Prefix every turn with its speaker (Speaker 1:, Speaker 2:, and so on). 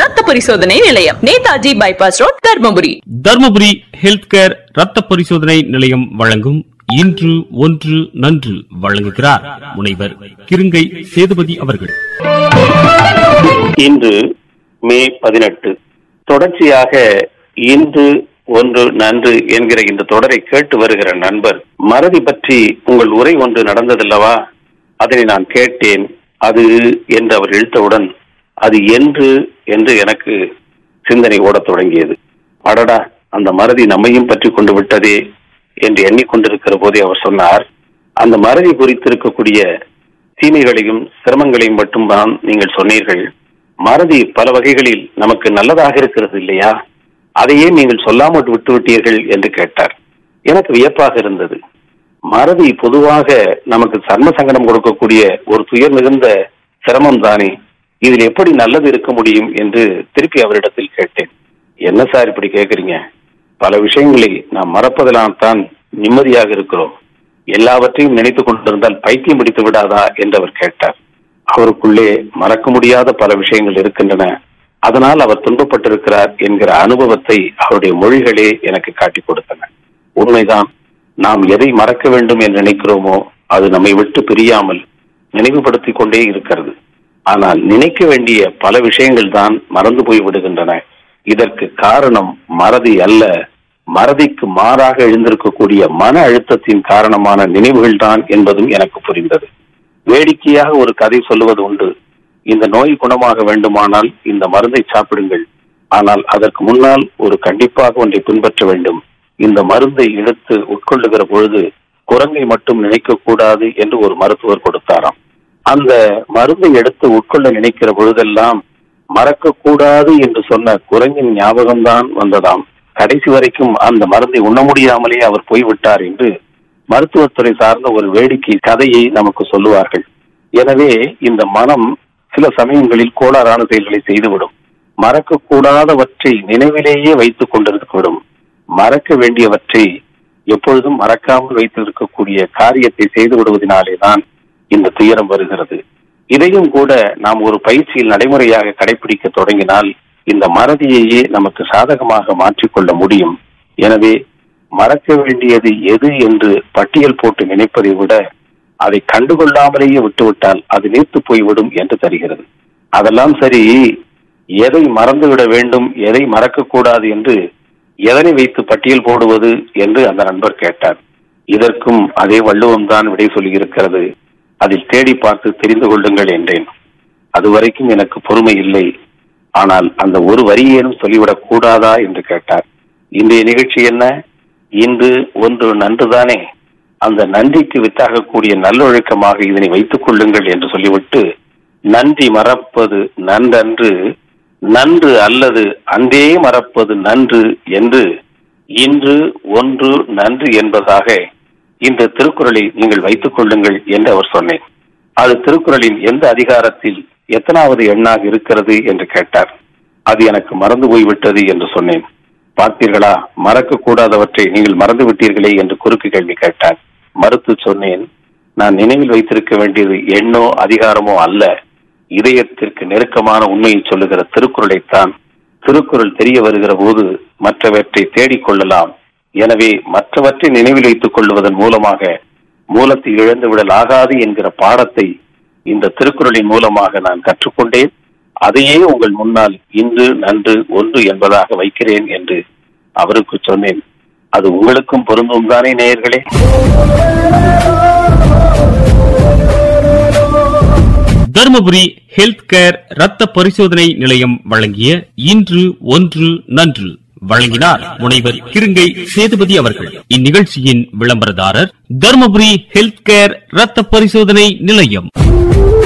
Speaker 1: ரத்த பரிசோதனை நிலையம் Netaji bypass road Dharmapuri
Speaker 2: Dharmapuri health care ரத்த பரிசோதனை நிலையம் வழங்கும் இன்று ஒன்று நன்று வழங்குகிறார் முனைவர் கிருங்கை சேதுபதி அவர்கள்
Speaker 3: இன்று மே பதினெட்டு தொடர்ச்சியாக இன்று ஒன்று நன்று என்கிற இந்த தொடரை கேட்டு வருகிற நண்பர் மறதி பற்றி உங்கள் உரை ஒன்று நடந்ததல்லவா அதனை நான் கேட்டேன் அது என்று அவர் இழுத்தவுடன் அது என்று என்று எனக்கு சிந்தனை ஓடத் தொடங்கியது அடடா அந்த மறதி நம்மையும் பற்றி கொண்டு விட்டதே என்று எண்ணிக்கொண்டிருக்கிற போதே அவர் சொன்னார் அந்த மறதி குறித்திருக்கக்கூடிய தீமைகளையும் சிரமங்களையும் மட்டும்தான் நீங்கள் சொன்னீர்கள் மறதி பல வகைகளில் நமக்கு நல்லதாக இருக்கிறது இல்லையா அதையே நீங்கள் சொல்லாமல் விட்டு விட்டீர்கள் என்று கேட்டார் எனக்கு வியப்பாக இருந்தது மறதி பொதுவாக நமக்கு சர்ம சங்கடம் கொடுக்கக்கூடிய ஒரு துயர் மிகுந்த சிரமம் தானே இதில் எப்படி நல்லது இருக்க முடியும் என்று திருப்பி அவரிடத்தில் கேட்டேன் என்ன சார் இப்படி கேட்கறீங்க பல விஷயங்களை நாம் மறப்பதெல்லாம் தான் நிம்மதியாக இருக்கிறோம் எல்லாவற்றையும் நினைத்துக் கொண்டிருந்தால் பைத்தியம் பிடித்து விடாதா என்று அவர் கேட்டார் அவருக்குள்ளே மறக்க முடியாத பல விஷயங்கள் இருக்கின்றன அதனால் அவர் துன்பப்பட்டிருக்கிறார் என்கிற அனுபவத்தை அவருடைய மொழிகளே எனக்கு காட்டிக் கொடுத்தன உண்மைதான் நாம் எதை மறக்க வேண்டும் என்று நினைக்கிறோமோ அது நம்மை விட்டு பிரியாமல் நினைவுபடுத்திக் கொண்டே இருக்கிறது ஆனால் நினைக்க வேண்டிய பல விஷயங்கள் தான் மறந்து போய் விடுகின்றன இதற்கு காரணம் மறதி அல்ல மறதிக்கு மாறாக எழுந்திருக்கக்கூடிய மன அழுத்தத்தின் காரணமான நினைவுகள் தான் என்பதும் எனக்கு புரிந்தது வேடிக்கையாக ஒரு கதை சொல்லுவது உண்டு இந்த நோய் குணமாக வேண்டுமானால் இந்த மருந்தை சாப்பிடுங்கள் ஆனால் அதற்கு முன்னால் ஒரு கண்டிப்பாக ஒன்றை பின்பற்ற வேண்டும் இந்த மருந்தை எடுத்து உட்கொள்ளுகிற பொழுது குரங்கை மட்டும் நினைக்க கூடாது என்று ஒரு மருத்துவர் கொடுத்தாராம் அந்த மருந்தை எடுத்து உட்கொள்ள நினைக்கிற பொழுதெல்லாம் மறக்க கூடாது என்று சொன்ன குரங்கின் ஞாபகம்தான் வந்ததாம் கடைசி வரைக்கும் அந்த மருந்தை உண்ண முடியாமலே அவர் போய்விட்டார் என்று மருத்துவத்துறை சார்ந்த ஒரு வேடிக்கை கதையை நமக்கு சொல்லுவார்கள் எனவே இந்த மனம் சில சமயங்களில் கோளாறான செயல்களை செய்துவிடும் மறக்க கூடாதவற்றை நினைவிலேயே வைத்துக் கொண்டிருக்கவிடும் மறக்க வேண்டியவற்றை எப்பொழுதும் மறக்காமல் வைத்திருக்கக்கூடிய காரியத்தை செய்து விடுவதனாலே தான் இந்த துயரம் வருகிறது இதையும் கூட நாம் ஒரு பயிற்சியில் நடைமுறையாக கடைபிடிக்க தொடங்கினால் இந்த மறதியையே நமக்கு சாதகமாக மாற்றிக்கொள்ள முடியும் எனவே மறக்க வேண்டியது எது என்று பட்டியல் போட்டு நினைப்பதை விட அதை கண்டுகொள்ளாமலேயே விட்டுவிட்டால் அது நீர்த்து போய்விடும் என்று தருகிறது அதெல்லாம் சரி எதை மறந்துவிட வேண்டும் எதை மறக்கக்கூடாது என்று எதனை வைத்து பட்டியல் போடுவது என்று அந்த நண்பர் கேட்டார் இதற்கும் அதே வள்ளுவம் தான் விடை சொல்லியிருக்கிறது அதில் தேடி பார்த்து தெரிந்து கொள்ளுங்கள் என்றேன் அதுவரைக்கும் எனக்கு பொறுமை இல்லை ஆனால் அந்த ஒரு வரியேனும் சொல்லிவிடக் கூடாதா என்று கேட்டார் இன்றைய நிகழ்ச்சி என்ன இன்று ஒன்று நன்றுதானே அந்த நன்றிக்கு வித்தாகக்கூடிய நல்லொழுக்கமாக இதனை வைத்துக் கொள்ளுங்கள் என்று சொல்லிவிட்டு நன்றி மறப்பது நன்றன்று நன்று அல்லது அன்றே மறப்பது நன்று என்று இன்று ஒன்று நன்று என்பதாக இந்த திருக்குறளை நீங்கள் வைத்துக் கொள்ளுங்கள் என்று அவர் சொன்னேன் அது திருக்குறளின் எந்த அதிகாரத்தில் எத்தனாவது எண்ணாக இருக்கிறது என்று கேட்டார் அது எனக்கு மறந்து போய்விட்டது என்று சொன்னேன் பார்த்தீர்களா மறக்க கூடாதவற்றை நீங்கள் மறந்து விட்டீர்களே என்று குறுக்கு கேள்வி கேட்டார் மறுத்து சொன்னேன் நான் நினைவில் வைத்திருக்க வேண்டியது எண்ணோ அதிகாரமோ அல்ல இதயத்திற்கு நெருக்கமான உண்மையை சொல்லுகிற திருக்குறளைத்தான் திருக்குறள் தெரிய வருகிற போது மற்றவற்றை தேடிக்கொள்ளலாம் எனவே மற்றவற்றை நினைவில் வைத்துக் கொள்வதன் மூலமாக மூலத்தை இழந்து விடல் ஆகாது என்கிற பாடத்தை இந்த திருக்குறளின் மூலமாக நான் கற்றுக்கொண்டேன் அதையே உங்கள் முன்னால் இன்று நன்று ஒன்று என்பதாக வைக்கிறேன் என்று அவருக்கு சொன்னேன் அது உங்களுக்கும் பொருந்தும் தானே நேயர்களே
Speaker 2: தருமபுரி ஹெல்த் கேர் ரத்த பரிசோதனை நிலையம் வழங்கிய இன்று ஒன்று நன்று வழங்கினார் முனைவர் கிருங்கை சேதுபதி அவர்கள் இந்நிகழ்ச்சியின் விளம்பரதாரர் தருமபுரி ஹெல்த் கேர் ரத்த பரிசோதனை நிலையம்